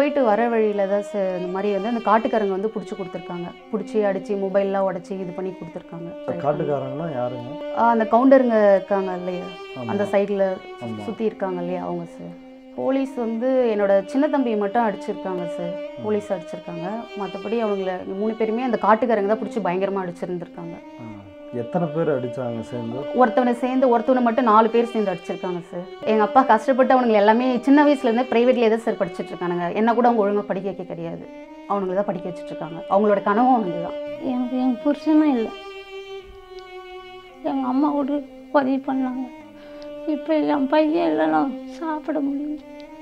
போயிட்டு வர வழியில் தான் சார் இந்த மாதிரி வந்து அந்த காட்டுக்காரங்க வந்து பிடிச்சி கொடுத்துருக்காங்க பிடிச்சி அடித்து மொபைல்லாம் உடச்சி இது பண்ணி கொடுத்துருக்காங்க காட்டுக்காரங்கன்னா யாருங்க ஆ, அந்த கவுண்டருங்க இருக்காங்க இல்லையா ஆமா. அந்த சைடில் ஆமா. சுற்றி இருக்காங்க இல்லையா அவங்க சார் போலீஸ் வந்து என்னோட சின்ன தம்பியை மட்டும் அடிச்சிருக்காங்க சார் போலீஸ் அடிச்சிருக்காங்க மற்றபடி அவங்கள மூணு பேருமே அந்த காட்டுக்காரங்க தான் பிடிச்சி பயங்கரமாக அடிச்சிருந்துருக்காங்க ஆ. எத்தனை பேர் அடிச்சாங்க சேர்ந்து ஒருத்தவனை சேர்ந்து ஒருத்தவனை மட்டும் நாலு பேர் சேர்ந்து அடிச்சிருக்காங்க சார் எங்கள் அப்பா கஷ்டப்பட்டு அவனுங்க எல்லாமே சின்ன வயசுலேருந்தே ப்ரைவேட்லேயே தான் சார் படிச்சுட்டு இருக்கானுங்க என்ன கூட அவங்க ஒழுங்காக படிக்க வைக்க கிடையாது அவனுங்க தான் படிக்க வச்சுட்டு இருக்காங்க அவங்களோட கனவும் அவனுக்கு தான் எனக்கு எங்கள் புருஷனும் இல்லை எங்கள் அம்மா கூட உதவி பண்ணாங்க இப்போ என் பையன் இல்லைன்னா சாப்பிட முடியல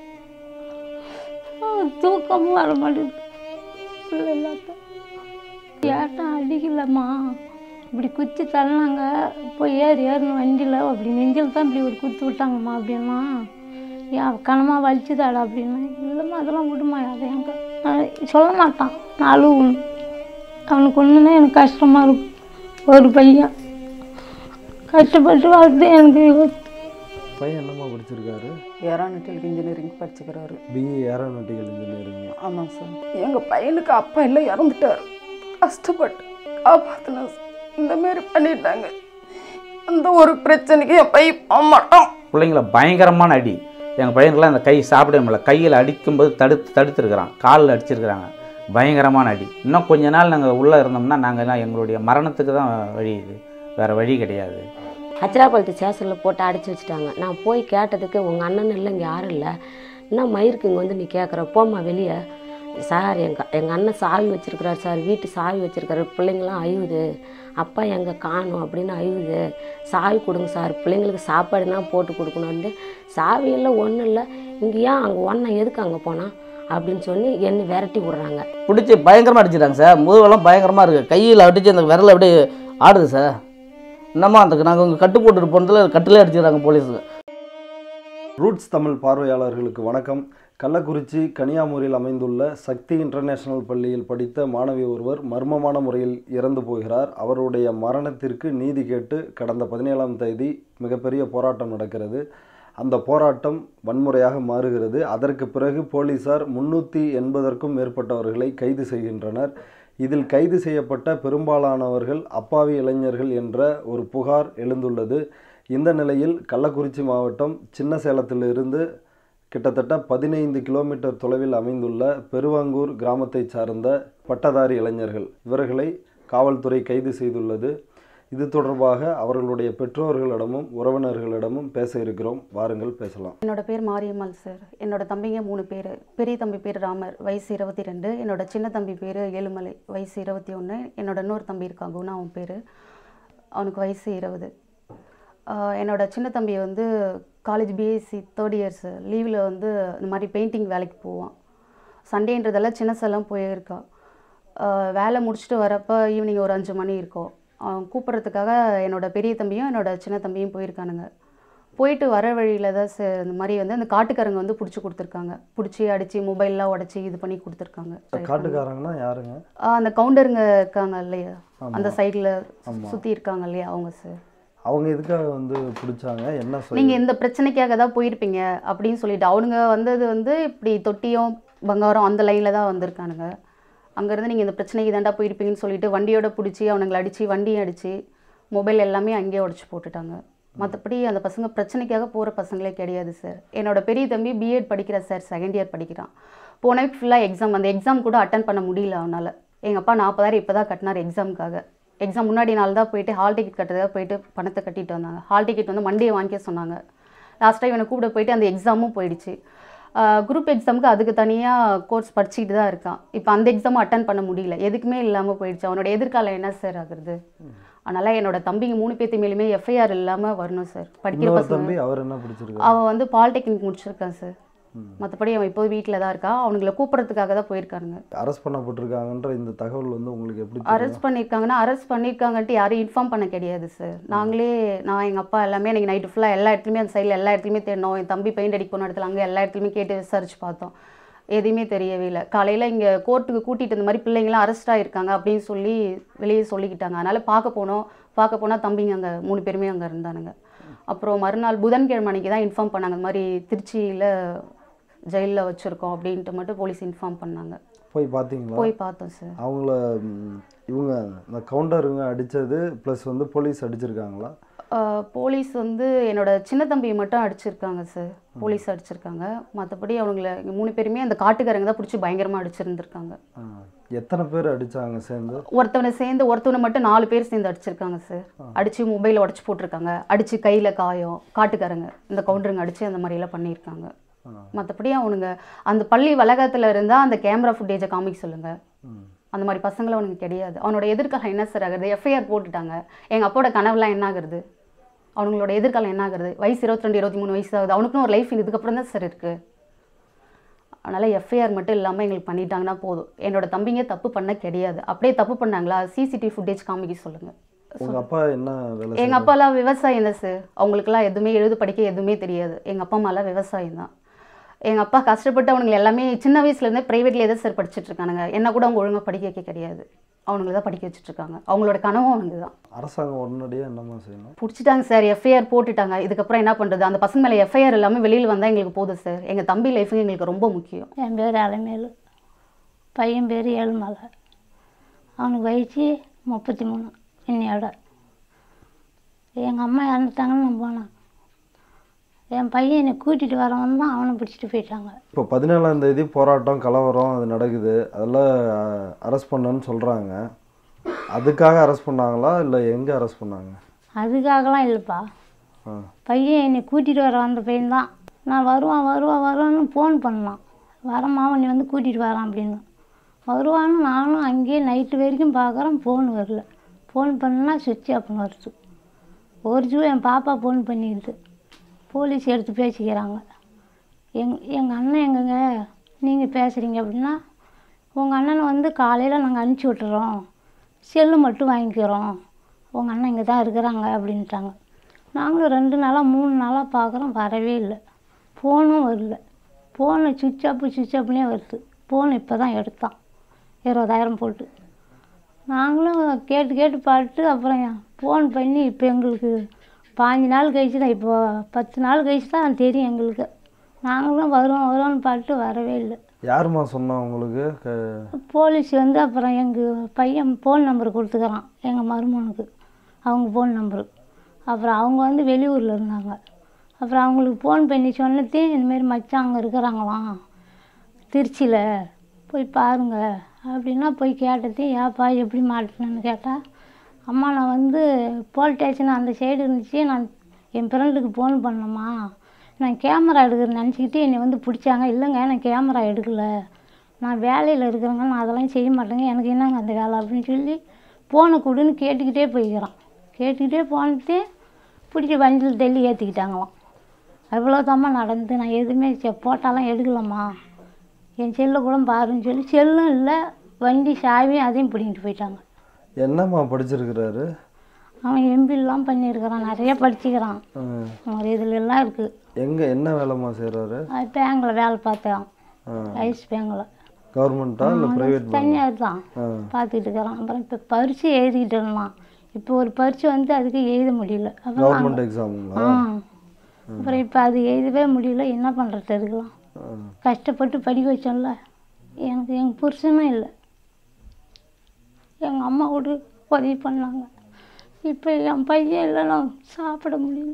ஆ, தூக்கமும் வர மாட்டேங்குது பிள்ளை இல்லாத ஏட்டா அடிக்கலம்மா இப்படி குத்தி தள்ளினாங்க போய் ஏறி ஏறின வண்டியில் அப்படி நெஞ்சில் தான் இப்படி ஒரு குத்து விட்டாங்கம்மா அப்படின்னா ஏன் கனமாக வலிச்சுதாடா அப்படின்னா இல்லைம்மா அதெல்லாம் விடுமா அதை எங்க நான் சொல்ல மாட்டான் நான் அழுவணும் அவனுக்கு ஒன்றுனா எனக்கு கஷ்டமாக இருக்கும் ஒரு பையன் கஷ்டப்பட்டு வளர்த்து எனக்கு பையன் என்னம்மா படிச்சிருக்காரு ஏரோநாட்டிக்கல் இன்ஜினியரிங் படிச்சுக்கிறாரு பிஇ ஏரோநாட்டிக்கல் இன்ஜினியரிங் ஆமாங்க சார் எங்கள் பையனுக்கு அப்பா இல்லை இறந்துட்டார் கஷ்டப்பட்டு காப்பாற்றினேன் இந்த மாரி பண்ணிட்டாங்க அந்த ஒரு பிரச்சனைக்கு என் பையன் போக மாட்டான் பிள்ளைங்கள பயங்கரமான அடி எங்கள் பையனுக்குலாம் அந்த கை சாப்பிட முடியல கையில் அடிக்கும்போது தடுத்து தடுத்துருக்குறான் காலில் அடிச்சிருக்கிறாங்க பயங்கரமான அடி இன்னும் கொஞ்ச நாள் நாங்கள் உள்ளே இருந்தோம்னா நாங்கள்லாம் எங்களுடைய மரணத்துக்கு தான் வழி இது வேறு வழி கிடையாது அச்சராபாளத்து ஸ்டேஷனில் போட்டு அடைச்சி வச்சுட்டாங்க நான் போய் கேட்டதுக்கு உங்கள் அண்ணன் இல்லை இங்கே யாரும் இல்லை என்ன மயிருக்கு இங்கே வந்து நீ கேட்குற போம்மா வெளியே சார் எங்கள் எங்கள் அண்ணன் சாவி வச்சுருக்கிறாரு சார் வீட்டு சாவி வச்சுருக்காரு பிள்ளைங்களாம் அழுவுது அப்பா எங்கே காணும் அப்படின்னு அழுவுது சாவி கொடுங்க சார் பிள்ளைங்களுக்கு சாப்பாடுனா போட்டு கொடுக்கணும்னு சாவி இல்லை ஒன்றும் இல்லை இங்கே ஏன் அங்கே ஒன்றை எதுக்கு அங்கே போனான் அப்படின்னு சொல்லி என்னை விரட்டி விட்றாங்க பிடிச்சி பயங்கரமாக அடிச்சிட்டாங்க சார் முதுவெல்லாம் பயங்கரமாக இருக்குது கையில் அடித்து அந்த விரல் அப்படியே ஆடுது சார் என்னம்மா அந்த நாங்கள் உங்கள் கட்டு போட்டுட்டு போனதில் கட்டிலே அடிச்சிடுறாங்க போலீஸுக்கு ரூட்ஸ் தமிழ் பார்வையாளர்களுக்கு வணக்கம் கள்ளக்குறிச்சி கனியாமூரில் அமைந்துள்ள சக்தி இன்டர்நேஷனல் பள்ளியில் படித்த மாணவி ஒருவர் மர்மமான முறையில் இறந்து போகிறார் அவருடைய மரணத்திற்கு நீதி கேட்டு கடந்த பதினேழாம் தேதி மிகப்பெரிய போராட்டம் நடக்கிறது அந்த போராட்டம் வன்முறையாக மாறுகிறது அதற்கு பிறகு போலீசார் முன்னூற்றி எண்பதற்கும் மேற்பட்டவர்களை கைது செய்கின்றனர் இதில் கைது செய்யப்பட்ட பெரும்பாலானவர்கள் அப்பாவி இளைஞர்கள் என்ற ஒரு புகார் எழுந்துள்ளது இந்த நிலையில் கள்ளக்குறிச்சி மாவட்டம் சின்ன சேலத்திலிருந்து கிட்டத்தட்ட பதினைந்து கிலோமீட்டர் தொலைவில் அமைந்துள்ள பெருவாங்கூர் கிராமத்தைச் சார்ந்த பட்டதாரி இளைஞர்கள் இவர்களை காவல்துறை கைது செய்துள்ளது இது தொடர்பாக அவர்களுடைய பெற்றோர்களிடமும் உறவினர்களிடமும் பேச இருக்கிறோம் வாருங்கள் பேசலாம் என்னோட பேர் மாரியம்மாள் சார் என்னோட தம்பிங்க மூணு பேர் பெரிய தம்பி பேர் ராமர் வயசு இருபத்தி ரெண்டு என்னோட சின்ன தம்பி பேர் ஏழுமலை வயசு இருபத்தி ஒன்று என்னோட இன்னொரு தம்பி இருக்கான் குணா அவன் பேர் அவனுக்கு வயசு இருபது ஆஹ் என்னோட சின்ன தம்பி வந்து காலேஜ் பிஎஸ்சி தேர்ட் இயர்ஸ் லீவில் வந்து இந்த மாதிரி பெயிண்டிங் வேலைக்கு போவான் சண்டேன்றதெல்லாம் சின்ன செல்லாம் போயிருக்கான் ஆஹ் வேலை முடிச்சுட்டு வரப்போ ஈவினிங் ஒரு அஞ்சு மணி இருக்கும் அவன் கூப்பிட்றதுக்காக என்னோட பெரிய தம்பியும் என்னோட சின்ன தம்பியும் போயிருக்கானுங்க போயிட்டு வர வழியில் தான் சார் இந்த மாதிரி வந்து அந்த காட்டுக்காரங்க வந்து பிடிச்சி கொடுத்துருக்காங்க பிடிச்சி அடித்து மொபைல்லாம் உடச்சி இது பண்ணி கொடுத்துருக்காங்க காட்டுக்காரங்கன்னா யாருங்க ஆஹ் அந்த கவுண்டருங்க இருக்காங்க இல்லையா ஆமா. அந்த சைடில் ஆமா. சுற்றி இருக்காங்க இல்லையா அவங்க சார் அவங்க எதுக்காக வந்து பிடிச்சாங்க என்ன சொல்லி நீங்கள் இந்த பிரச்சனைக்காக தான் போயிருப்பீங்க அப்படின்னு சொல்லிட்டு அவனுங்க வந்தது வந்து இப்படி தொட்டியும் பங்காரம் அந்த லைனில் தான் வந்திருக்கானுங்க அங்கேருந்து நீங்கள் இந்த பிரச்சனைக்கு தாண்டா போயிருப்பீங்கன்னு சொல்லிட்டு வண்டியோட பிடிச்சி அவனுங்களை அடித்து வண்டியும் அடித்து மொபைல் எல்லாமே அங்கேயே உடச்சி போட்டுட்டாங்க மற்றபடி அந்த பசங்க பிரச்சனைக்காக போகிற பசங்களே கிடையாது சார் என்னோட பெரிய தம்பி பிஎட் படிக்கிறார் சார் செகண்ட் இயர் படிக்கிறான் போன வீக் ஃபுல்லாக எக்ஸாம் அந்த எக்ஸாம் கூட அட்டன் பண்ண முடியல அவனால் எங்கள் அப்பா நாற்பதாயிரம் இப்போ தான் கட்டினார் எக்ஸாமுக்காக எக்ஸாம் முன்னாடி நாள் தான் போயிட்டு ஹால் டிக்கெட் கட்டுறதுக்காக போயிட்டு பணத்தை கட்டிட்டு வந்தாங்க ஹால் டிக்கெட் வந்து மண்டே வாங்கிக்க சொன்னாங்க லாஸ்ட்டாக இவனை கூப்பிட போயிட்டு அந்த எக்ஸாமும் போயிடுச்சு குரூப் எக்ஸாமுக்கு அதுக்கு தனியாக கோர்ஸ் படிச்சுக்கிட்டு தான் இருக்கான் இப்போ அந்த எக்ஸாமும் அட்டன் பண்ண முடியல எதுக்குமே இல்லாமல் போயிடுச்சு அவனோட எதிர்காலம் என்ன சார் ஆகுறது அதனால் என்னோட தம்பிங்க மூணு பேர்த்து மேலுமே எஃப்ஐஆர் இல்லாமல் வரணும் சார் படிக்கிற இன்னொரு பசங்க தம்பி அவர் என்ன பிடிச்சிருக்காரு அவன் வந்து பாலிடெக்னிக் முடிச்சிருக்கான் சார் மற்றபடி அவன் இப்போ வீட்டில் தான் இருக்கான் அவனுங்களை கூப்பிட்றதுக்காக தான் போயிருக்கானுங்க அரெஸ்ட் பண்ணப்பட்டிருக்காங்கன்ற இந்த தகவல் வந்து உங்களுக்கு எப்படி தெரியும்? அரெஸ்ட் பண்ணியிருக்காங்கன்னா அரெஸ்ட் பண்ணியிருக்காங்கன்ட்டு யாரும் இன்ஃபார்ம் பண்ண கிடையாது சார் நாங்களே நான் எங்கள் அப்பா எல்லாமே எனக்கு நைட்டு ஃபுல்லாக எல்லா இடத்துலையுமே அந்த சைடில் எல்லா இடத்துலையுமே தேடினோம் என் தம்பி பெயிண்ட் அடிக்க போன இடத்துல அங்கே எல்லா இடத்துலையுமே கேட்டு விசாரிச்சு பார்த்தோம் எதுவுமே தெரியவே இல்லை காலையில் இங்கே கோர்ட்டுக்கு கூட்டிகிட்டு இந்த மாதிரி பிள்ளைங்களாம் அரெஸ்ட் ஆகிருக்காங்க அப்படின்னு சொல்லி வெளியே சொல்லிக்கிட்டாங்க அதனால் பார்க்க போனோம் பார்க்க போனால் தம்பிங்க அங்கே மூணு பேருமே அங்கே இருந்தானுங்க அப்புறம் மறுநாள் புதன்கிழமை அன்னைக்கு தான் இன்ஃபார்ம் பண்ணாங்க இந்த மாதிரி திருச்சியில் ஜெயிலில் வச்சுருக்கோம் அப்படின்ட்டு மட்டும் போலீஸ் இன்ஃபார்ம் பண்ணாங்க போய் பார்த்தீங்களா போய் பார்த்தோம் சார் அவங்கள ம், இவங்க இந்த கவுண்டருங்க அடித்தது ப்ளஸ் வந்து போலீஸ் அடிச்சிருக்காங்களா ஆஹ் போலீஸ் வந்து என்னோட சின்ன தம்பியை மட்டும் அடிச்சிருக்காங்க சார் போலீஸ் அடிச்சிருக்காங்க மற்றபடி அவங்கள இங்க மூணு பேருமே அந்த காட்டுக்காரங்க தான் பிடிச்சி பயங்கரமாக அடிச்சிருந்துருக்காங்க ஆ. எத்தனை பேர் அடித்தாங்க சேர்ந்து ஒருத்தவனை சேர்ந்து ஒருத்தவனை மட்டும் நாலு பேர் சேர்ந்து அடிச்சிருக்காங்க சார் அடித்து மொபைலை உடச்சி போட்டிருக்காங்க அடித்து கையில் காயம் காட்டுக்காரங்க இந்த கவுண்டருங்க அடித்து அந்த மாதிரியெல்லாம் பண்ணியிருக்காங்க மற்றபடி அவனுங்க அந்த பள்ளி வளாகத்தில் இருந்தால் அந்த கேமரா ஃபுட்டேஜை காமிக்க சொல்லுங்கள் ம். அந்த மாதிரி பசங்களும் அவனுக்கு கிடையாது அவனோட எதிர்காலம் என்ன சார் ஆகுது எஃப்ஐஆர் போட்டுட்டாங்க எங்கள் அப்பாவோட கனவுலாம் என்ன ஆகுறது அவங்களோட எதிர்காலம் என்ன ஆகுறது வயசு இருபத்தி ரெண்டு இருபத்தி மூணு வயசு ஆகுது அவனுக்குன்னு ஒரு லைஃப் இதுக்கப்புறம் தான் சார் இருக்குது அதனால் எஃப்ஐஆர் மட்டும் இல்லாமல் எங்களுக்கு பண்ணிட்டாங்கன்னா போதும் என்னோட தம்பிங்க தப்பு பண்ண கிடையாது அப்படியே தப்பு பண்ணாங்களா சிசிடிவி ஃபுட்டேஜ் காமிக்க சொல்லுங்கள் உங்கள் அப்பா என்ன வேலை எங்கள் அப்பாலாம் விவசாயம் தான் சார் அவங்களுக்குலாம் எதுவுமே எழுத படிக்க எதுவுமே தெரியாது எங்கள் அப்பா அம்மாலாம் விவசாயம் தான் எங்கள் அப்பா கஷ்டப்பட்டு அவனுங்க எல்லாமே சின்ன வயசுலேருந்தே ப்ரைவேட்லேயே தான் சார் படிச்சுட்டு இருக்கானுங்க என்ன கூட அவங்க ஒழுங்காக படிக்க வைக்க கிடையாது அவனுங்களை தான் படிக்க வச்சுட்டு இருக்காங்க அவங்களோட கனவும் அவனுக்கு தான் அரசாங்கம் உடனடியாக என்னம்மா செய்யணும் பிடிச்சிட்டாங்க சார் எஃப்ஐஆர் போட்டுட்டாங்க இதுக்கப்புறம் என்ன பண்ணுறது அந்த பசங்க மேலே எஃப்ஐஆர் இல்லாமல் வெளியில் வந்தால் எங்களுக்கு போதும் சார் எங்கள் தம்பி லைஃபுங்க எங்களுக்கு ரொம்ப முக்கியம் என் பேர் அலமேலு பையன் பேர் ஏழுமலை அவனுக்கு வயசு முப்பத்தி மூணு இன்னையோட எங்கள் அம்மா இறந்துட்டாங்கன்னு நான் போனேன் என் பையன் என்னை கூட்டிகிட்டு வரவன் தான் அவனை பிடிச்சிட்டு போயிட்டாங்க இப்போ பதினேழாம் தேதி போராட்டம் கலவரம் அது நடக்குது அதெல்லாம் அரெஸ்ட் பண்ணன்னு சொல்கிறாங்க அதுக்காக அரெஸ்ட் பண்ணாங்களா இல்லை எங்கே அரெஸ்ட் பண்ணாங்க அதுக்காகலாம் இல்லைப்பா ஆ பையன் என்னை கூட்டிகிட்டு வர வந்த பையன் தான் நான் வருவான் வருவான் வருவான்னு ஃபோன் பண்ணான் வரம்மா நீ வந்து கூட்டிகிட்டு வரான் அப்படின்னு வருவான்னு நானும் அங்கேயே நைட்டு வரைக்கும் பார்க்குறேன் ஃபோன் வரல ஃபோன் பண்ணா சுவிட்ச் ஆஃப்னு வருது ஒரு ஜூ என் பாப்பா ஃபோன் பண்ணிடுது போலீஸ் எடுத்து பேசிக்கிறாங்க எங் எங்கள் அண்ணன் எங்கங்க நீங்கள் பேசுகிறீங்க அப்படின்னா உங்கள் அண்ணனை வந்து காலையில் நாங்கள் அனுப்பிச்சி விட்டுறோம் செல்லு மட்டும் வாங்கிக்கிறோம் உங்கள் அண்ணன் இங்கே தான் இருக்கிறாங்க அப்படின்ட்டாங்க நாங்களும் ரெண்டு நாளாக மூணு நாளாக பார்க்குறோம் வரவே இல்லை ஃபோனும் வரல ஃபோனு சுவிட்ச் ஆஃப் சுவிட்ச் ஆஃப்னே வருது ஃபோன் இப்போ தான் எடுத்தான் இருபதாயிரம் போட்டு நாங்களும் கேட்டு கேட்டு பார்த்துட்டு அப்புறம் ஃபோன் பண்ணி இப்போ எங்களுக்கு பாஞ்சு நாள் கழிச்சு தான் இப்போ பத்து நாள் கழிச்சு தான் தெரியும் எங்களுக்கு நாங்களும் வருவோம் வருவோம்னு பார்த்துட்டு வரவே இல்லை யாரும்மா சொன்னா உங்களுக்கு க- போலீஸ் வந்து அப்புறம் எங்கள் பையன் ஃபோன் நம்பர் கொடுத்துக்கிறான் எங்கள் மருமகனுக்கு அவங்க ஃபோன் நம்பரு அப்புறம் அவங்க வந்து வெளியூரில் இருந்தாங்க அப்புறம் அவங்களுக்கு ஃபோன் பண்ணி சொன்னதே இந்தமாரி மச்சான் அங்கே இருக்கிறாங்களாம் திருச்சியில் போய் பாருங்க அப்படின்னா போய் கேட்டதே ஏப்பா எப்படி மாட்டினேன்னு கேட்டால் அம்மா நான் வந்து போலீஸ் ஸ்டேஷன் அந்த சைடு இருந்துச்சு நான் என் ஃப்ரெண்டுக்கு ஃபோன் பண்ணேம்மா நான் கேமரா எடுக்கிறேன்னு நினச்சிக்கிட்டு என்னை வந்து பிடிச்சாங்க இல்லைங்க நான் கேமரா எடுக்கல நான் வேலையில் இருக்கிறேங்க நான் அதெல்லாம் செய்ய மாட்டேங்க எனக்கு என்னங்க அந்த வேலை அப்படின்னு சொல்லி ஃபோனை கொடுன்னு கேட்டுக்கிட்டே போய்க்கிறான் கேட்டுக்கிட்டே போனதே பிடிச்சி வண்டியில் தள்ளி ஏற்றிக்கிட்டாங்களாம் அவ்வளோதாம்மா நடந்து நான் எதுவுமே செ- போட்டாலாம் எடுக்கலம்மா என் செல்லை கூட பாருன்னு சொல்லி செல்லும் இல்லை வண்டி சாவியும் அதையும் பிடிங்கிட்டு போயிட்டாங்க என்னம்மா படிச்சிருக்கிறாரு அவன் எம்பிலாம் பண்ணியிருக்கிறான் நிறைய படிச்சுக்கிறான் ஆ. ஒரு இதுல எல்லாம் இருக்குது எங்க என்ன வேலைம்மா செய்கிறாரு அது பேங்கில் வேலை பார்த்தேன் ஐஸ் பேங்கில் கவர்மெண்ட்டா இல்லை ப்ரைவேட் தனியார் தான் ஆ பார்த்துட்டு இருக்கிறான் அப்புறம் இப்போ பரீட்சை எழுதிக்கிட்டு இருந்தான் இப்போ ஒரு பரீட்சை வந்து அதுக்கு எழுத முடியல அப்புறம் கவர்மெண்ட் எக்ஸாமுங்களா ஆ அப்புறம் இப்போ அது எழுதவே முடியல என்ன பண்ணுறது இருக்கலாம் கஷ்டப்பட்டு படிக்க வச்சோம்ல எனக்கு எங்கள் புருஷனும் இல்லை எங்கள் அம்மா கூட உதவி பண்ணாங்க இப்போ என் பையன் இல்லைன்னா சாப்பிட முடியல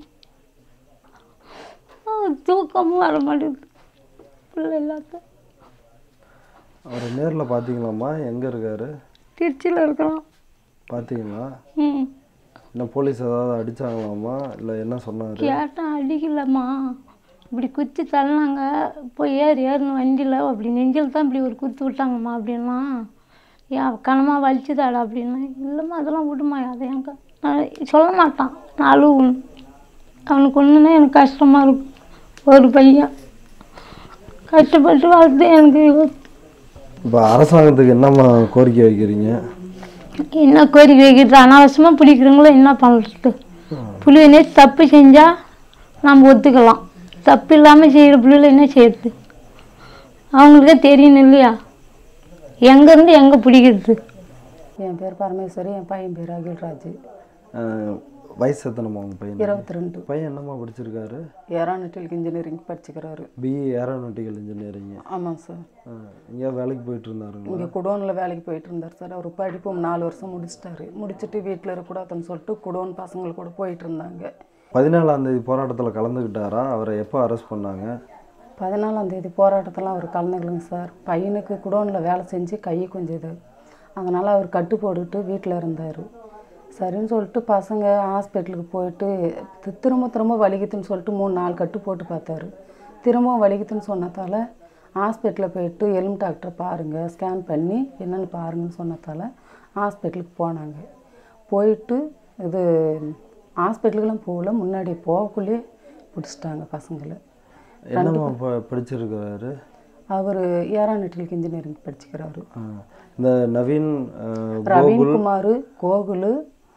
ஆ, தூக்கமும் வர மாட்டேங்குது பிள்ளை இல்லாத அவர் நேரில் பார்த்தீங்களாம்மா எங்கே இருக்காரு திருச்சியில் இருக்கிறோம் பார்த்தீங்களா ம் என்ன போலீஸ் ஏதாவது அடிச்சாங்களாம்மா இல்லை என்ன சொன்னார் கேட்டேன் அடிக்கலம்மா இப்படி குத்தி தள்ளினாங்க போய் ஏறு ஏறணும் வண்டியில் அப்படி நெஞ்சில் தான் இப்படி ஒரு குத்து விட்டாங்கம்மா அப்படின்னா ஏன் கனமாக வலிச்சுதாடா அப்படின்னா இல்லைம்மா அதெல்லாம் விடுமா அதை எங்க நான் சொல்ல மாட்டான் நான் அழுவணும் அவனுக்கு ஒன்றுனா எனக்கு கஷ்டமாக இருக்கும் ஒரு பையன் கஷ்டப்பட்டு வளர்த்து எனக்கு இப்போ அரசாங்கத்துக்கு என்னம்மா கோரிக்கை வைக்கிறீங்க என்ன கோரிக்கை வைக்கிறது அனாவசியமாக பிடிக்கிறவங்களோ என்ன பண்ணுறது புள்ளிவனே தப்பு செஞ்சால் நம்ம ஒத்துக்கலாம் தப்பு இல்லாமல் செய்கிற பிள்ளைல என்ன செய்யறது அவங்களுக்கே தெரியணும் இல்லையா எங்கேருந்து எங்கே பிடிக்கிறது என் பேர் பரமேஸ்வரி என் பையன் பேர் அகில்ராஜ் வயசு எத்தனைமா உங்கள் பையன் இருபத்தி ரெண்டு பையன் என்னம்மா படிச்சிருக்காரு ஏரோநாட்டிக் இன்ஜினியரிங் படிச்சுக்கிறாரு பிஇ ஏரோநாட்டிக்கல் இன்ஜினியரிங் ஆமாம் சார் எங்கேயா வேலைக்கு போயிட்டு இருந்தாருங்களா இங்கே குடோனில் வேலைக்கு போயிட்டு இருந்தார் சார் அவர் படிப்பு நாலு வருஷம் முடிச்சிட்டாரு முடிச்சுட்டு வீட்டில் இருக்கக்கூடாதுன்னு சொல்லிட்டு குடோன் பசங்கள் கூட போயிட்டு இருந்தாங்க பதினேழாம் தேதி போராட்டத்தில் கலந்துக்கிட்டாரா அவரை எப்போ அரெஸ்ட் பண்ணாங்க பதினாலாம் தேதி போராட்டத்தில் அவர் கலந்துக்கலங்க சார் பையனுக்கு குடோனில் வேலை செஞ்சு கை கொஞ்சம் இது அதனால் அவர் கட்டு போட்டுட்டு வீட்டில் இருந்தார் சரின்னு சொல்லிட்டு பசங்க ஹாஸ்பிட்டலுக்கு போயிட்டு தி- திரும்ப திரும்ப வலிக்குதுன்னு சொல்லிட்டு மூணு நாலு கட்டு போட்டு பார்த்தாரு திரும்பவும் வலிக்குதுன்னு சொன்னதால் ஹாஸ்பிட்டலில் போயிட்டு எலும்பு டாக்டரை பாருங்கள் ஸ்கேன் பண்ணி என்னென்னு பாருங்கன்னு சொன்னதால் ஹாஸ்பிட்டலுக்கு போனாங்க போயிட்டு இது ஹாஸ்பிட்டலுக்கெல்லாம் போகல முன்னாடி போகக்குள்ளேயே பிடிச்சிட்டாங்க பசங்களை என்னம்மா இப்போ படிச்சிருக்கிறாரு அவர் ஏரோநாட்டிக் இன்ஜினியரிங் படிச்சுக்கிறாரு ஆ. இந்த நவீன் ஆ, ரவீன்குமார் கோகுல்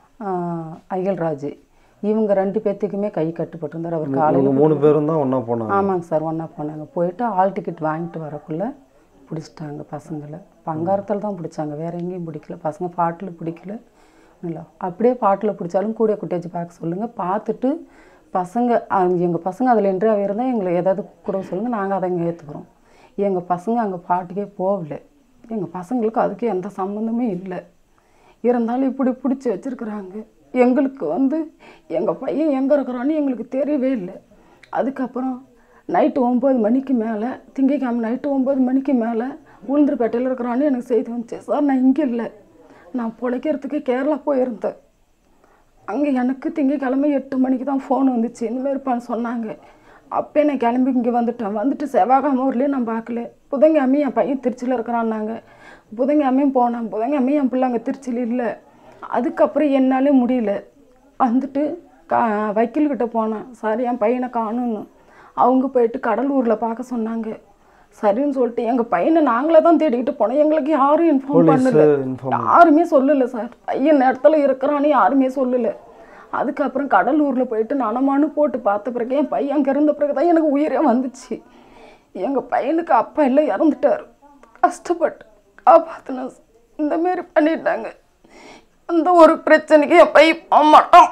அயல்ராஜ் இவங்க ரெண்டு பேர்த்துக்குமே கை கட்டுப்பட்டிருந்தார் அவர் இவங்க காலையில் மூணு பேரும் தான் ஒன்றா போனாங்க ஆமாங்க சார் ஒன்றா போனாங்க போயிட்டு ஆல் டிக்கெட் வாங்கிட்டு வரக்குள்ளே பிடிச்சிட்டாங்க பசங்களை பங்காரத்தில் தான் பிடிச்சாங்க வேற எங்கேயும் பிடிக்கல பசங்க பாட்டில் பிடிக்கல இல்லை அப்படியே பாட்டில் பிடிச்சாலும் கூட குட்டேஜ் பார்க்க சொல்லுங்கள் பார்த்துட்டு பசங்க எங்கள் பசங்க அதில் என்ட்ரி ஆகியிருந்தால் எங்களை ஏதாவது கூட சொல்லுங்கள் நாங்கள் அதை இங்கே ஏற்றுக்குறோம் எங்கள் பசங்க அங்கே பாட்டுக்கே போகல எங்கள் பசங்களுக்கு அதுக்கு எந்த சம்மந்தமே இல்லை இருந்தாலும் இப்படி பிடிச்சி வச்சுருக்குறாங்க எங்களுக்கு வந்து எங்கள் பையன் எங்கே இருக்கிறான்னு எங்களுக்கு தெரியவே இல்லை அதுக்கப்புறம் நைட்டு ஒம்பது மணிக்கு மேலே திங்கக்கிழமை நைட்டு ஒம்பது மணிக்கு மேலே உளுந்தூர்பேட்டையில் இருக்கிறான்னு எனக்கு செய்தி வந்துச்சு சார் நான் இங்கே இல்லை நான் பிழைக்கிறதுக்கு கேரளா போயிருந்தேன் அங்கே எனக்கு திங்கக்கிழமை எட்டு மணிக்கு தான் ஃபோன் வந்துச்சு இந்த மாதிரி பண்ண சொன்னாங்க அப்போ நான் கிளம்பி இங்கே வந்துட்டேன் வந்துட்டு செவ்வாய்க்கிழமை ஊர்லேயே நான் பார்க்கல புதன்கிழமை என் பையன் திருச்சியில் இருக்கிறான்னாங்க புதன்கிழமையும் போனேன் புதன்கிழமையும் என் பிள்ளை அங்கே திருச்சியில் இல்லை அதுக்கப்புறம் என்னாலே முடியல வந்துட்டு கா வக்கீல்கிட்ட போனேன் சார் என் பையனை காணும்னு அவங்க போயிட்டு கடலூரில் பார்க்க சொன்னாங்க சரின்னு சொல்லிட்டு எங்கள் பையனை நாங்களே தான் தேடிக்கிட்டு போனோம் எங்களுக்கு யாரும் இன்ஃபார்ம் போலீஸ் பண்ணல இன்ஃபார்ம் யாருமே சொல்லலை சார் பையன் இடத்துல இருக்கிறான்னு யாருமே சொல்லலை அதுக்கப்புறம் கடலூரில் போயிட்டு நனமானு போட்டு பார்த்த பிறகு என் பையன் அங்கே இருந்த பிறகு தான் எனக்கு உயிரே வந்துச்சு எங்கள் பையனுக்கு அப்பா இல்லை இறந்துட்டார் கஷ்டப்பட்டு காப்பாற்றின இந்த மாரி பண்ணிட்டாங்க அந்த ஒரு பிரச்சனைக்கு என் பையன் போக மாட்டான்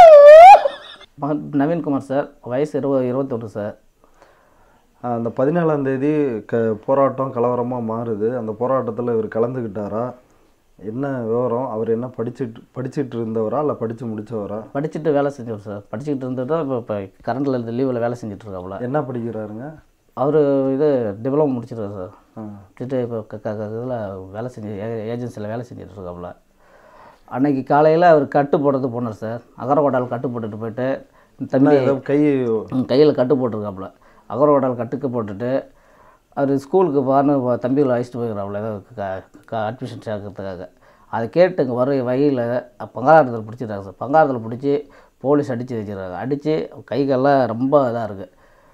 மகன் நவீன்குமார் சார் வயசு இருபது இருபத்தொன்று சார் அந்த பதினேழாம் தேதி க போராட்டம் கலவரமாக மாறுது அந்த போராட்டத்தில் இவர் கலந்துக்கிட்டாரா என்ன விவரம் அவர் என்ன படிச்சுட்டு படிச்சிட்டு இருந்தவரா இல்லை படித்து முடிச்சவரா படிச்சுட்டு வேலை செஞ்சவர் சார் படிச்சுக்கிட்டு இருந்துட்டு தான் இப்போ இப்போ கரண்டில் இருந்து லீவில் வேலை செஞ்சுட்டு இருக்காப்புல என்ன படிக்கிறாருங்க அவர் இது டிப்ளமோ முடிச்சிருக்காரு சார் ஆ. முடிச்சுட்டு இப்போ இதில் வேலை செஞ்சு ஏஜென்சியில் வேலை செஞ்சுட்டு இருக்காப்புல அன்னைக்கு காலையில் அவர் கட்டு போடுறது போனார் சார் அகரகோட்டால் கட்டு போட்டுட்டு போயிட்டு தம்பி ஏதோ கை கையில் கட்டு போட்டிருக்காப்புல அகரகோட்டால் கட்டுக்கு போட்டுட்டு அவர் ஸ்கூலுக்கு பாருன்னு தம்பிகளை அழைச்சிட்டு போயிருக்காப்புல ஏதோ அட்மிஷன் சேர்க்கறதுக்காக அதை கேட்டு இங்கே வர வழியில் பங்காளத்தில் பிடிச்சிருக்காங்க சார் பங்காளத்தில் பிடிச்சி போலீஸ் அடித்து வச்சிருக்காங்க அடித்து கைகள்லாம் ரொம்ப இதாக இருக்குது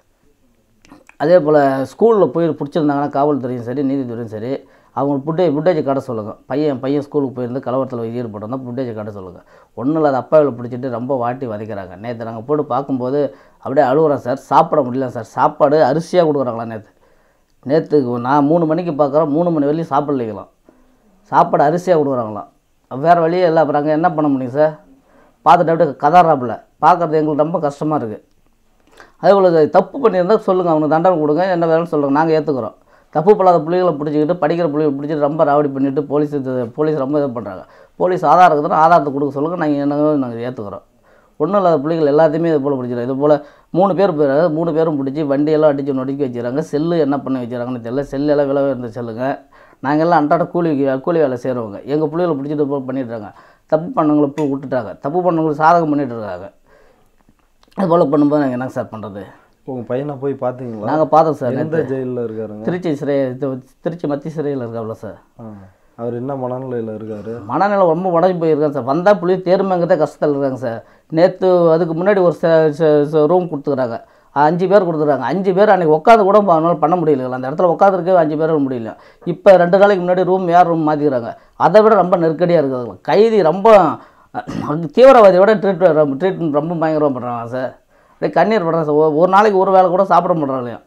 அதே போல் ஸ்கூலில் போய் பிடிச்சிருந்தாங்கன்னா காவல்துறையும் சரி நீதித்துறையும் சரி அவங்க புட்டே புட்டேஜை காட்ட சொல்லுங்கள் பையன் பையன் ஸ்கூலுக்கு போயிருந்து கலவரத்தில் ஈடுபட்டிருந்தா புட்டேஜை காட்ட சொல்லுங்கள் ஒன்றும் இல்லாத அப்பாவில் பிடிச்சிட்டு ரொம்ப வாட்டி வதைக்கிறாங்க நேற்று நாங்கள் போட்டு பார்க்கும்போது அப்படியே அழுகுறோம் சார் சாப்பிட முடியல சார் சாப்பாடு அரிசியாக கொடுக்குறாங்களா நேற்று நேற்று நான் மூணு மணிக்கு பார்க்குறோம் மூணு மணி வரையும் சாப்பிடலைங்களாம் சாப்பாடு அரிசியாக கொடுக்குறாங்களாம் வேறு வழியே இல்லை அப்புறம் அங்கே என்ன பண்ண முடியும் சார் பார்த்துட்டு அப்படியே கதாராப்புல பார்க்குறது எங்களுக்கு ரொம்ப கஷ்டமாக இருக்குது அதே போல் தப்பு பண்ணியிருந்தால் சொல்லுங்கள் அவனுக்கு தண்டனை கொடுங்க என்ன வேணும்னு சொல்லுங்கள் நாங்கள் ஏற்றுக்குறோம் தப்பு பண்ணாத பிள்ளைகளை பிடிச்சிக்கிட்டு படிக்கிற பிள்ளைகளை பிடிச்சிட்டு ரொம்ப ராவடி பண்ணிட்டு போலீஸ் இது- போலீஸ் ரொம்ப இது பண்ணுறாங்க போலீஸ் ஆதாரம் இருக்குதுன்னா ஆதாரத்தை கொடுக்க சொல்லுங்கள் நாங்கள் என்ன நாங்கள் ஏற்றுக்குறோம் ஒன்றும் இல்லாத பிள்ளைகள் எல்லாத்தையுமே இது போல் பிடிச்சிடும் இது போல் மூணு பேர் போயிடுறாங்க மூணு பேரும் பிடிச்சி வண்டியெல்லாம் அடித்து நொடுக்கி வச்சுக்கிறாங்க செல்லு என்ன பண்ணி வச்சுக்கிறாங்கன்னு தெரியல செல்லு எல்லாம் விலை இருந்த செல்லுங்க நாங்கள் எல்லாம் அன்றாட கூலி கூலி வேலை செய்கிறவங்க எங்கள் பிள்ளைகளை பிடிச்சிட்டு போய் பண்ணிட்டுருக்காங்க தப்பு பண்ணவங்களை போய் விட்டுட்டாங்க தப்பு பண்ணவங்களுக்கு சாதகம் பண்ணிட்டு இருக்காங்க அது போல் பண்ணும்போது நாங்கள் என்ன சார் பண்ணுறது உங்கள் பையனை போய் பார்த்தீங்களா நாங்கள் பார்த்தோம் சார் எந்த நேத்து. ஜெயிலில் இருக்காருங்க திருச்சி சிறை இது திருச்சி மத்திய சிறையில் இருக்காப்புல சார் ஆ. அவர் என்ன மனநிலையில் இருக்காரு மனநிலை ரொம்ப உடஞ்சி போயிருக்காங்க சார் வந்தால் புள்ளி தேர்மைங்கிறத கஷ்டத்தில் இருக்காங்க சார் நேற்று அதுக்கு முன்னாடி ஒரு ரூம் கொடுத்துக்கிறாங்க அஞ்சு பேர் கொடுத்துருக்காங்க அஞ்சு பேர் அன்றைக்கி உட்காந்து கூட அவனால் பண்ண முடியல அந்த இடத்துல உட்காந்துருக்கவே அஞ்சு பேர் முடியல இப்போ ரெண்டு நாளைக்கு முன்னாடி ரூம் யார் ரூம் மாற்றிக்கிறாங்க அதை விட ரொம்ப நெருக்கடியாக இருக்குது கைதி ரொம்ப அஹ், தீவிரவாதியோட ட்ரீட் ட்ரீட்மெண்ட் ரொம்ப பயங்கரமாக பண்ணுறாங்க சார் அப்படியே கண்ணீர் படுறாங்க சார் ஒரு- ஒரு நாளைக்கு ஒரு வேளை கூட சாப்பிட மாட்றாங்க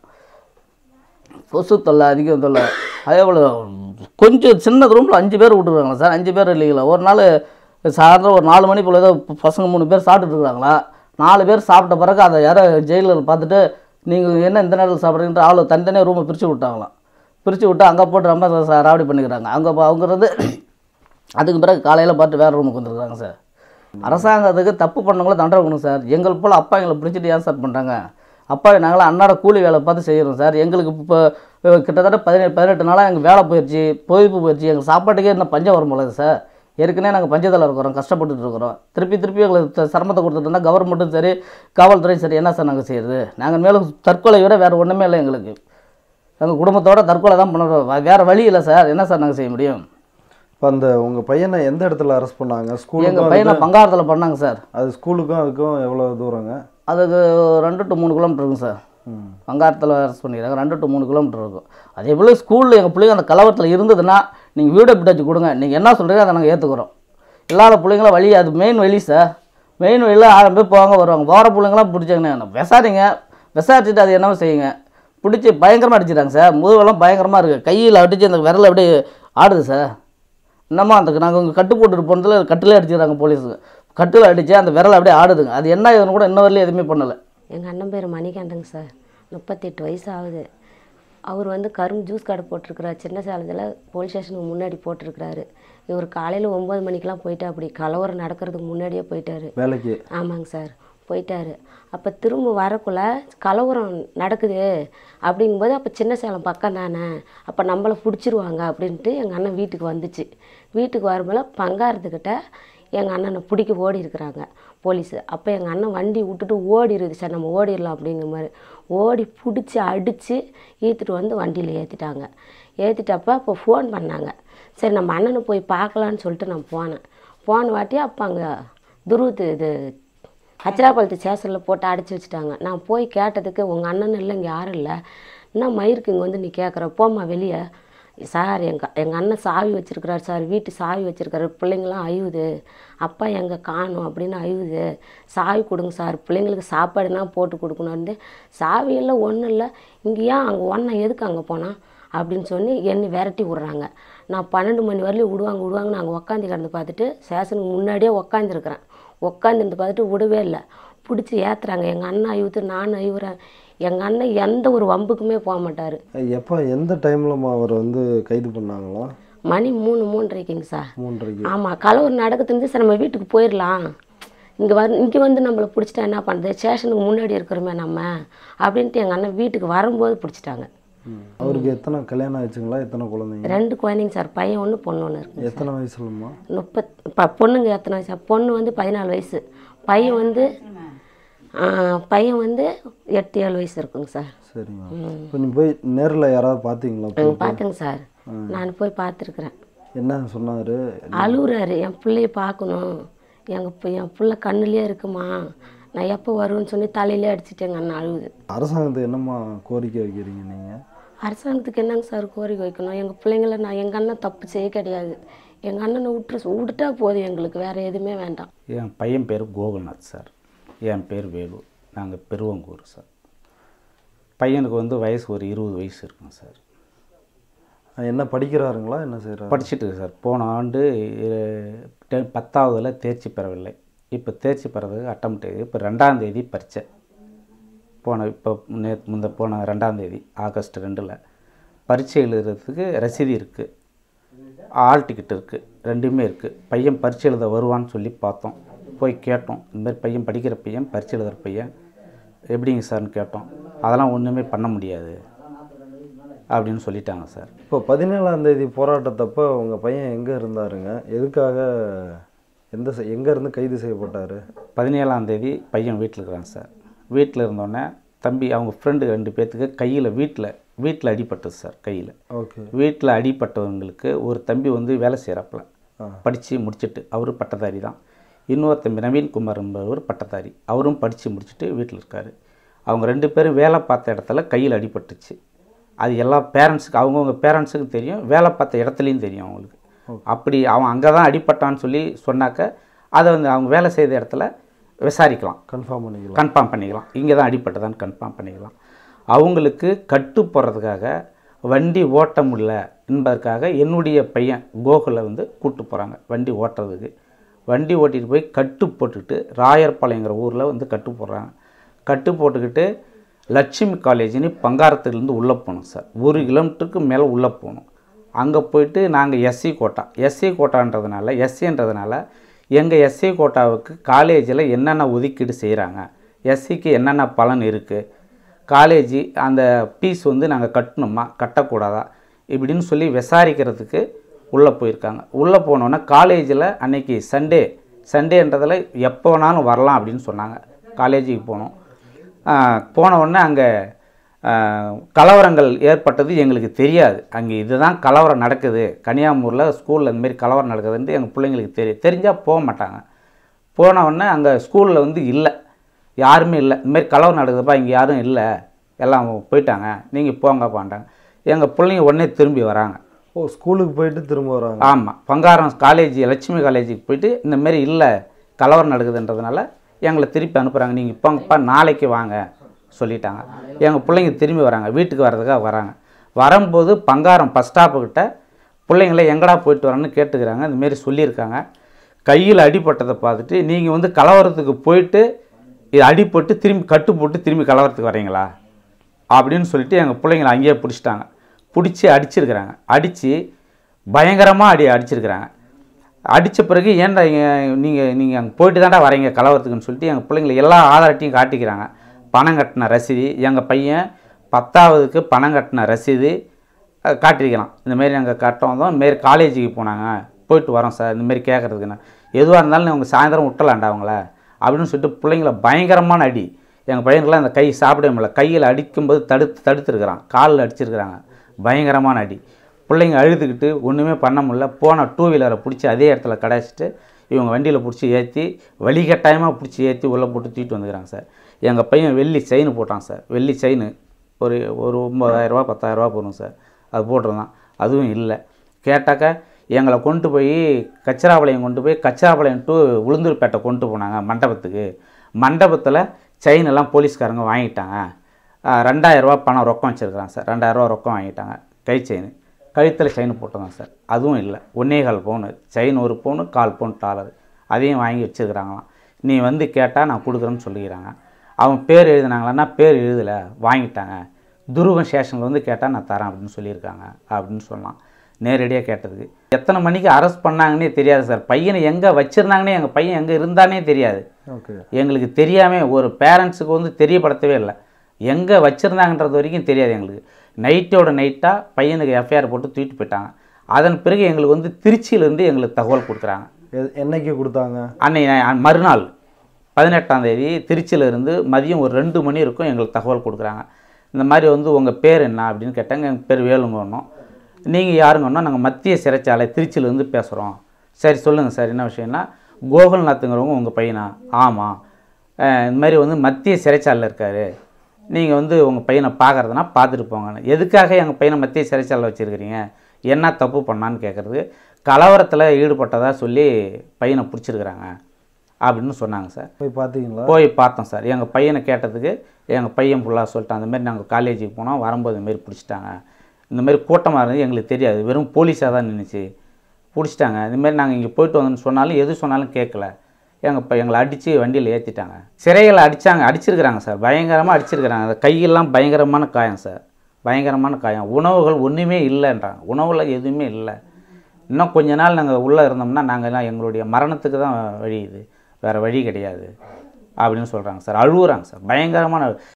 கொசு தொல்லை அதிகம் தொல்லை அதே போல் கொஞ்சம் சின்ன ரூமில் அஞ்சு பேர் விட்டுருவாங்களா சார் அஞ்சு பேர் இல்லைங்களா ஒரு நாள் சாயந்தரம் ஒரு நாலு மணி போல் ஏதோ பசங்க மூணு பேர் சாப்பிட்டுட்டு இருக்காங்களா நாலு பேர் சாப்பிட்ட பிறகு அதை யாரோ ஜெயிலில் பார்த்துட்டு நீங்கள் என்ன இந்த நேரத்தில் சாப்பிட்றீங்கன்ற ஆளு தனித்தனியாக ரூமை பிரித்து விட்டாங்களாம் பிரித்து விட்டு அங்கே போட்டு ரொம்ப ச- ராவடி பண்ணிக்கிறாங்க அங்கே அவங்கிறது அதுக்கு பிறகு காலையில் பார்த்து வேறு ரூமுக்கு வந்துருக்காங்க சார் அரசாங்கத்துக்கு தப்பு பண்ணவங்கள தண்டனை கொடுங்க சார் எங்கள் போல் அப்பா எங்களை பிடிச்சிட்டு ஏன் சார் பண்ணுறாங்க அப்பா நாங்களாம் அன்னாட கூலி வேலை பார்த்து செய்கிறோம் சார் எங்களுக்கு இப்போ அஹ், கிட்டத்தட்ட பதினேழு பதினெட்டு நாளாக எங்கள் வேலை போயிடுச்சு பொய்ப்பு போயிடுச்சு எங்கள் சாப்பாட்டுக்கே இன்னும் பஞ்சம் வரும் போல சார் ஏற்கனவே நாங்கள் பஞ்சத்தில் இருக்கிறோம் கஷ்டப்பட்டுட்டு இருக்கிறோம் திருப்பி திருப்பி எங்களுக்கு த- சிரமத்தை கொடுத்துட்டு இருந்தால் கவர்மெண்ட்டும் சரி காவல்துறையும் சரி என்ன சார் நாங்கள் செய்கிறது நாங்கள் மேலும் தற்கொலை விட வேறு ஒன்றுமே இல்லை எங்களுக்கு எங்கள் குடும்பத்தோட தற்கொலை தான் பண்ணுறோம் வேறு வழி இல்லை சார் என்ன சார் நாங்கள் செய்ய முடியும் இப்போ அந்த உங்கள் பையனை எந்த இடத்துல அரெஸ்ட் பண்ணாங்க எங்கள் ஸ்கூலுக்கும் பையனை பங்காரத்தில் பண்ணாங்க சார் அது ஸ்கூலுக்கும் அதுக்கும் எவ்வளோ தூரங்க அதுக்கு ரெண்டு டு மூணு கிலோமீட்டர் இருக்கும் சார் ம் பங்காரத்தில் அரெஸ்ட் பண்ணிக்கிறாங்க ரெண்டு டு மூணு கிலோமீட்டர் இருக்கும் அதே போல் ஸ்கூலில் எங்கள் பிள்ளைங்க அந்த கலவரத்தில் இருந்ததுன்னா நீங்கள் வீடை பிடிச்சி கொடுங்க நீங்கள் என்ன சொல்கிறீங்க அதை நாங்கள் ஏற்றுக்குறோம் இல்லாத பிள்ளைங்கள வழி அது மெயின் வழி சார் மெயின் வழியில் ஆயிரம் பேர் போவாங்க வருவாங்க போகிற பிள்ளைங்களாம் பிடிச்சாங்கன்னு விசாரிங்க விசாரிச்சுட்டு அது என்னவோ செய்யுங்க பிடிச்சி பயங்கரமாக அடிச்சிட்டாங்க சார் முதுவெல்லாம் பயங்கரமாக இருக்குது கையில் அடித்து அந்த விரல் அப்படியே ஆடுது சார் இன்னமும் அந்த நாங்கள் இங்கே கட்டு போட்டுட்டு போனதில் கட்டிலே அடிச்சிடுறாங்க போலீஸுக்கு கட்டில் அடித்து அந்த விரல் அப்படியே ஆடுதுங்க அது என்ன இதுன்னு கூட இன்ன வரலையும் எதுவுமே பண்ணலை எங்கள் அண்ணன் பேர் மணிகண்டங்க சார் முப்பத்தெட்டு வயசு ஆகுது அவர் வந்து கரும்பு ஜூஸ் கடை போட்டிருக்கிறார் சின்ன சேலத்தில் போலீஸ் ஸ்டேஷனுக்கு முன்னாடி போட்டிருக்கிறாரு இவர் காலையில் ஒம்பது மணிக்கெலாம் போயிட்டா அப்படி கலவரம் நடக்கிறதுக்கு முன்னாடியே போயிட்டாரு வேலைக்கு ஆமாங்க சார் போயிட்டாரு அப்போ திரும்ப வரக்குள்ள கலவரம் நடக்குது அப்படிங்கும்போது அப்போ சின்ன சேலம் பக்கம் தானே அப்போ நம்மளை பிடிச்சிருவாங்க அப்படின்ட்டு எங்கள் அண்ணன் வீட்டுக்கு வந்துச்சு வீட்டுக்கு வரும்போது பங்காரத்துக்கிட்ட எங்கள் அண்ணனை பிடிக்க ஓடி இருக்கிறாங்க போலீஸு அப்போ எங்கள் அண்ணன் வண்டி விட்டுட்டு ஓடிடுது சார் நம்ம ஓடிடலாம் அப்படிங்கிற மாதிரி ஓடி பிடிச்சி அடித்து ஈத்துட்டு வந்து வண்டியில் ஏற்றிட்டாங்க ஏற்றிட்டப்ப அப்போ ஃபோன் பண்ணாங்க சரி நம்ம அண்ணனை போய் பார்க்கலான்னு சொல்லிட்டு நான் போனேன் போன வாட்டி அப்போ அங்கே துருவத்து இது ஹச்சிராபாளத்து ஸ்டேஷனில் போட்டு அடைச்சி வச்சுட்டாங்க நான் போய் கேட்டதுக்கு உங்கள் அண்ணன் இல்லை இங்கே யாரும் இல்லை என்ன மயிருக்கு இங்கே வந்து நீ கேட்குற போம்மா வெளியே சார் எங்கள் எங்கள் அண்ணன் சாவி வச்சுருக்கிறார் சார் வீட்டு சாவி வச்சுருக்காரு பிள்ளைங்களாம் அழுவுது அப்பா எங்கே காணும் அப்படின்னு அழுவுது சாவி கொடுங்க சார் பிள்ளைங்களுக்கு சாப்பாடுனா போட்டு கொடுக்கணும்னு சாவியெல்லாம் ஒன்றும் இல்லை இங்கே ஏன் அங்கே ஒன்றை எதுக்கு அங்கே போனான் அப்படின்னு சொல்லி என்னை விரட்டி விட்றாங்க நான் பன்னெண்டு மணி வரலையும் விடுவாங்க விடுவாங்க நாங்கள் உக்காந்து கிடந்து பார்த்துட்டு ஸ்டேஷனுக்கு முன்னாடியே உக்காந்துருக்குறேன் உக்காந்துருந்து பார்த்துட்டு விடவே இல்லை பிடிச்சி ஏற்றுறாங்க எங்கள் அண்ணன் அழுவுது நான் அழுவுறேன் எங்கள் அண்ணன் எந்த ஒரு வம்புக்குமே போக மாட்டார் எப்போ எந்த டைம்லம்மா அவர் வந்து கைது பண்ணாங்களா மணி மூணு மூன்றரைக்குங்க சார் மூன்றரைக்கு ஆமாம் கலவரம் நடக்குதுன்னு சரி நம்ம வீட்டுக்கு போயிடலாம் இங்கே வந்து இங்கே வந்து நம்மளை பிடிச்சிட்டா என்ன பண்ணுறது ஸ்டேஷனுக்கு முன்னாடி இருக்கிறோமே நம்ம அப்படின்ட்டு எங்கள் அண்ணன் வீட்டுக்கு வரும்போது பிடிச்சிட்டாங்க ம். அவருக்கு எத்தனை கல்யாணம் ஆச்சுங்களா எத்தனை குழந்தைங்க ரெண்டு குழந்தைங்க சார் பையன் ஒன்று பொண்ணு ஒன்று இருக்குங்க எத்தனை வயசுலம்மா முப்பத் இப்போ பொண்ணுங்க எத்தனை வயசு பொண்ணு வந்து பதினாலு வயசு பையன் வந்து ஆ, பையன் வந்து எட்டு ஏழு வயசு இருக்குங்க சார் சரிங்க இப்போ நீ போய் நேரில் யாராவது பார்த்தீங்களா ம், பார்த்தேங்க சார் நான் போய் பார்த்துருக்குறேன் என்ன சொன்னார் அழுகுறாரு என் பிள்ளைய பார்க்கணும் எங்கள் என் பிள்ளை கண்ணுலேயே இருக்குமா நான் எப்போ வருவேன்னு சொல்லி தலையிலே அடிச்சிட்டு எங்கள் அண்ணன் அழுகுது அரசாங்கத்துக்கு என்னம்மா கோரிக்கை வைக்கிறீங்க நீங்கள் அரசாங்கத்துக்கு என்னங்க சார் கோரிக்கை வைக்கணும் எங்கள் பிள்ளைங்கள நான் எங்கள் அண்ணன் தப்பு செய்ய கிடையாது எங்கள் அண்ணனை விட்டுரு விட்டுட்டா போதும் எங்களுக்கு வேறு எதுவுமே வேண்டாம் என் பையன் பேர் கோகுல்நாத் சார் என் பேர் வேலு நாங்கள் பெருவங்கூர் சார் பையனுக்கு வந்து வயசு ஒரு இருபது வயசு இருக்குங்க சார் என்ன படிக்கிறாருங்களா என்ன செய்கிறாரு படிச்சுட்டு இருக்கு சார் போன ஆண்டு இ- டெ- பத்தாவதுல தேர்ச்சி பெறவில்லை இப்போ தேர்ச்சி பெறதுக்கு அட்டம் இப்போ ரெண்டாம் தேதி பரீட்சை போன இப்போ நே முந்த போன ரெண்டாம் தேதி ஆகஸ்ட் ரெண்டில் பரீட்சை எழுதுறதுக்கு ரசீது இருக்குது ஆல் டிக்கெட் இருக்குது ரெண்டுமே இருக்குது பையன் பரீட்சை எழுத வருவான்னு சொல்லி பார்த்தோம் போய் கேட்டோம் இந்த மாதிரி பையன் படிக்கிற பையன் பரீட்சை எழுதுகிற பையன் எப்படிங்க சார்னு கேட்டோம் அதெல்லாம் ஒன்றுமே பண்ண முடியாது அப்படின்னு சொல்லிட்டாங்க சார் இப்போ பதினேழாம் தேதி போராட்டத்தப்போ உங்கள் பையன் எங்கே இருந்தாருங்க எதுக்காக எந்த செ- எங்க இருந்து கைது செய்யப்பட்டார் பதினேழாம் தேதி பையன் வீட்டில் இருக்கிறான் சார் வீட்டில் இருந்தோடனே தம்பி அவங்க ஃப்ரெண்டு ரெண்டு பேர்த்துக்கு கையில் வீட்டில் வீட்டில் அடிபட்டது சார் கையில் ஓகே வீட்டில் அடிபட்டவங்களுக்கு ஒரு தம்பி வந்து வேலை செய்கிறாப்புல ஆ. படித்து முடிச்சிட்டு அவரும் பட்டதாரி தான் இன்னொரு தம்பி நவீன்குமார் என்பவர் பட்டதாரி அவரும் படித்து முடிச்சுட்டு வீட்டில் இருக்கார் அவங்க ரெண்டு பேரும் வேலை பார்த்த இடத்துல கையில் அடிபட்டுச்சு அது எல்லா பேரண்ட்ஸுக்கு அவங்கவுங்க பேரண்ட்ஸுக்கு தெரியும் வேலை பார்த்த இடத்துலையும் தெரியும் அவங்களுக்கு அப்படி அவன் அங்கே தான் அடிபட்டான்னு சொல்லி சொன்னாக்க அதை வந்து அவங்க வேலை செய்த இடத்துல விசாரிக்கலாம் கன்ஃபார்ம் பண்ணிக்கலாம் கன்ஃபார்ம் பண்ணிக்கலாம் இங்கே தான் அடிப்பட்டதான்னு கன்ஃபார்ம் பண்ணிக்கலாம் அவங்களுக்கு கட்டு போடுறதுக்காக வண்டி ஓட்ட முடியல என்பதற்காக என்னுடைய பையன் கோகுலை வந்து கூட்டு போகிறாங்க வண்டி ஓட்டுறதுக்கு வண்டி ஓட்டிகிட்டு போய் கட்டு போட்டுக்கிட்டு ராயர்பாளையங்கிற ஊரில் வந்து கட்டு போடுறாங்க கட்டு போட்டுக்கிட்டு லட்சுமி காலேஜ்னு பங்காரத்துலேருந்து உள்ளே போகணும் சார் ஒரு கிலோமீட்டருக்கு மேலே உள்ளே போகணும் அங்கே போயிட்டு நாங்கள் எஸ்சி கோட்டா எஸ்சி கோட்டான்றதுனால எஸ்சின்றதுனால எங்கள் எஸ்சி கோட்டாவுக்கு காலேஜில் என்னென்ன ஒதுக்கீடு செய்கிறாங்க எஸ்சிக்கு என்னென்ன பலன் இருக்குது காலேஜ் அந்த ஃபீஸ் வந்து நாங்கள் கட்டணுமா கட்டக்கூடாதா இப்படின்னு சொல்லி விசாரிக்கிறதுக்கு உள்ளே போயிருக்காங்க உள்ளே போனோன்னே காலேஜில் அன்னைக்கு சண்டே சண்டேன்றதில் எப்போ வேணாலும் வரலாம் அப்படின்னு சொன்னாங்க காலேஜுக்கு போனோம் ஆஹ் போன உடனே அங்கே கலவரங்கள் ஏற்பட்டது எங்களுக்கு தெரியாது அங்கே இதுதான் கலவரம் நடக்குது கன்னியாகுமரியில் ஸ்கூலில் இந்த மாதிரி கலவரம் நடக்குதுன்ட்டு எங்கள் பிள்ளைங்களுக்கு தெரியும் தெரிஞ்சால் போக மாட்டாங்க போன உடனே அங்கே ஸ்கூலில் வந்து இல்லை யாருமே இல்லை இந்த மாதிரி கலவரம் நடக்குதுப்பா இங்கே யாரும் இல்லை எல்லாம் போயிட்டாங்க நீங்கள் போங்கப்பான்ட்டாங்க எங்கள் பிள்ளைங்க உடனே திரும்பி வராங்க ஓ ஸ்கூலுக்கு போயிட்டு திரும்ப வராங்க ஆமாம் பங்காரம் காலேஜ் லட்சுமி காலேஜுக்கு போயிட்டு இந்த மாதிரி இல்லை கலவரம் நடக்குதுன்றதுனால எங்களை திருப்பி அனுப்புகிறாங்க நீங்கள் போங்கப்பா நாளைக்கு வாங்க சொல்லிட்டாங்க எங்கள் பிள்ளைங்க திரும்பி வராங்க வீட்டுக்கு வர்றதுக்காக வராங்க வரும்போது பங்காரம் பஸ் ஸ்டாப்புக்கிட்ட பிள்ளைங்கள எங்கடா போயிட்டு வரேன்னு கேட்டுக்கிறாங்க இந்த மாதிரி சொல்லியிருக்காங்க கையில் அடிபட்டதை பார்த்துட்டு நீங்கள் வந்து கலவரத்துக்கு போயிட்டு இது அடிபட்டு திரும்பி கட்டு போட்டு திரும்பி கலவரத்துக்கு வரீங்களா அப்படின்னு சொல்லிட்டு எங்கள் பிள்ளைங்கள அங்கேயே பிடிச்சிட்டாங்க பிடிச்சி அடிச்சிருக்கிறாங்க அடித்து பயங்கரமாக அடி அடிச்சிருக்கிறாங்க அடித்த பிறகு ஏன்டா நீங்கள் நீங்கள் அங்கே போயிட்டு தான்டா வரீங்க கலவரத்துக்குன்னு சொல்லிட்டு எங்கள் பிள்ளைங்களை எல்லா ஆதாரத்தையும் காட்டிக்கிறாங்க பணம் கட்டின ரசீது எங்கள் பையன் பத்தாவதுக்கு பணம் கட்டின ரசீது அஹ், காட்டியிருக்கலாம் இந்தமாரி நாங்கள் கட்டோம் தான் இந்தமாரி காலேஜுக்கு போனாங்க போயிட்டு வரோம் சார் இந்தமாரி கேட்குறதுக்குன்னு எதுவாக இருந்தாலும் அவங்க சாயந்தரம் விட்டலாம்டா அவங்கள அப்படின்னு சொல்லிட்டு பிள்ளைங்கள பயங்கரமான அடி எங்கள் பையனுக்குலாம் அந்த கை சாப்பிட முடியல கையில் அடிக்கும்போது தடுத்து தடுத்துருக்குறான் காலில் அடிச்சிருக்கிறாங்க பயங்கரமான அடி பிள்ளைங்க அழுதுகிட்டு ஒன்றுமே பண்ண முடியல போன டூ வீலரை பிடிச்சி அதே இடத்துல கடாச்சிட்டு இவங்க வண்டியில் பிடிச்சி ஏற்றி வழிகட்டாயமாக பிடிச்சி ஏற்றி உள்ளே போட்டு தூக்கிட்டு வந்துக்கிறாங்க சார் எங்கள் பையன் வெள்ளி செயின் போட்டான் சார் வெள்ளி செயின் ஒரு ஒரு ஒம்பதாயிரரூபா பத்தாயிரரூபா போடும் சார் அது போட்டிருந்தான் அதுவும் இல்லை கேட்டாக்கா எங்களை கொண்டு போய் கச்சராபாளையம் கொண்டு போய் கச்சராபாளையம் டு உளுந்தூர்பேட்டை கொண்டு போனாங்க மண்டபத்துக்கு மண்டபத்தில் செயின் எல்லாம் போலீஸ்காரங்க வாங்கிட்டாங்க ஆஹ் ரெண்டாயிரரூவா பணம் ரொக்கம் வச்சுருக்குறாங்க சார் ரெண்டாயிரரூவா ரொக்கம் வாங்கிட்டாங்க கை செயின் கழுத்தில் செயின் போட்டிருந்தோம் சார் அதுவும் இல்லை ஒன்னே கால் பவுனு செயின் ஒரு பவுனு கால் பவுன் டாலர் அதையும் வாங்கி வச்சுருக்குறாங்களாம் நீ வந்து கேட்டால் நான் கொடுக்குறேன்னு சொல்லிக்கிறாங்க அவன் பேர் எழுதினாங்களான்னா பேர் எழுதலை வாங்கிட்டாங்க துருவம் ஸ்டேஷனில் வந்து கேட்டால் நான் தரேன் அப்படின்னு சொல்லியிருக்காங்க அப்படின்னு சொல்லலாம் நேரடியாக கேட்டதுக்கு எத்தனை மணிக்கு அரெஸ்ட் பண்ணாங்கன்னே தெரியாது சார் பையனை எங்கே வச்சுருந்தாங்கன்னே எங்கள் பையன் எங்கே இருந்தானே தெரியாது ஓகே எங்களுக்கு தெரியாமல் ஒரு பேரண்ட்ஸுக்கு வந்து தெரியப்படுத்தவே இல்லை எங்கே வச்சுருந்தாங்கன்றது வரைக்கும் தெரியாது எங்களுக்கு நைட்டோட நைட்டாக பையனுக்கு எஃப்ஐஆர் போட்டு தூக்கிட்டு போயிட்டாங்க அதன் பிறகு எங்களுக்கு வந்து திருச்சியிலேருந்து எங்களுக்கு தகவல் கொடுக்குறாங்க எ- என்னைக்கு கொடுத்தாங்க அன்னை அ- மறுநாள் பதினெட்டாம் தேதி திருச்சியிலேருந்து மதியம் ஒரு ரெண்டு மணி இருக்கும் எங்களுக்கு தகவல் கொடுக்குறாங்க இந்த மாதிரி வந்து உங்கள் பேர் என்ன அப்படின்னு கேட்டாங்க எங்கள் பேர் வேலுங்கன்னோம் நீங்கள் யாருங்கன்னா நாங்கள் மத்திய சிறைச்சாலை திருச்சியிலேருந்து பேசுகிறோம் சரி சொல்லுங்கள் சார் என்ன விஷயம்னா கோகுல்நாத்துங்கிறவங்க உங்கள் பையனா ஆமாம் அஹ் இந்த மாதிரி வந்து மத்திய சிறைச்சாலையில் இருக்கார் நீங்கள் வந்து உங்கள் பையனை பார்க்குறதுனா பார்த்துட்டு போங்கன்னு எதுக்காக எங்கள் பையனை மத்திய சிறைச்சாலையில் வச்சுருக்கிறீங்க என்ன தப்பு பண்ணான்னு கேட்குறது கலவரத்தில் ஈடுபட்டதாக சொல்லி பையனை பிடிச்சிருக்கிறாங்க அப்படின்னு சொன்னாங்க சார் போய் பார்த்தீங்களா போய் பார்த்தோம் சார் எங்கள் பையனை கேட்டதுக்கு எங்கள் பையன் ஃபுல்லாக சொல்லிட்டான் அந்த மாதிரி நாங்கள் காலேஜுக்கு போனோம் வரும்போது இந்த மாதிரி பிடிச்சிட்டாங்க இந்த மாதிரி கூட்டமாக இருந்தது எங்களுக்கு தெரியாது வெறும் போலீஸாக தான் நின்றுச்சு பிடிச்சிட்டாங்க இந்த மாதிரி நாங்கள் இங்கே போயிட்டு வந்தோம்னு சொன்னாலும் எது சொன்னாலும் கேட்கல எங்கள் இப்போ எங்களை அடித்து வண்டியில் ஏற்றிட்டாங்க சிறைகளை அடித்தாங்க அடிச்சிருக்கிறாங்க சார் பயங்கரமாக அடிச்சிருக்கிறாங்க அந்த கையெல்லாம் பயங்கரமான காயம் சார் பயங்கரமான காயம் உணவுகள் ஒன்றுமே இல்லைன்றாங்க உணவில் எதுவுமே இல்லை இன்னும் கொஞ்ச நாள் நாங்கள் உள்ளே இருந்தோம்னா நாங்கள்லாம் எங்களுடைய மரணத்துக்கு தான் வழி இது வேறு வழி கிடையாது அப்படின்னு சொல்கிறாங்க சார் அழுகுறாங்க சார் பயங்கரமான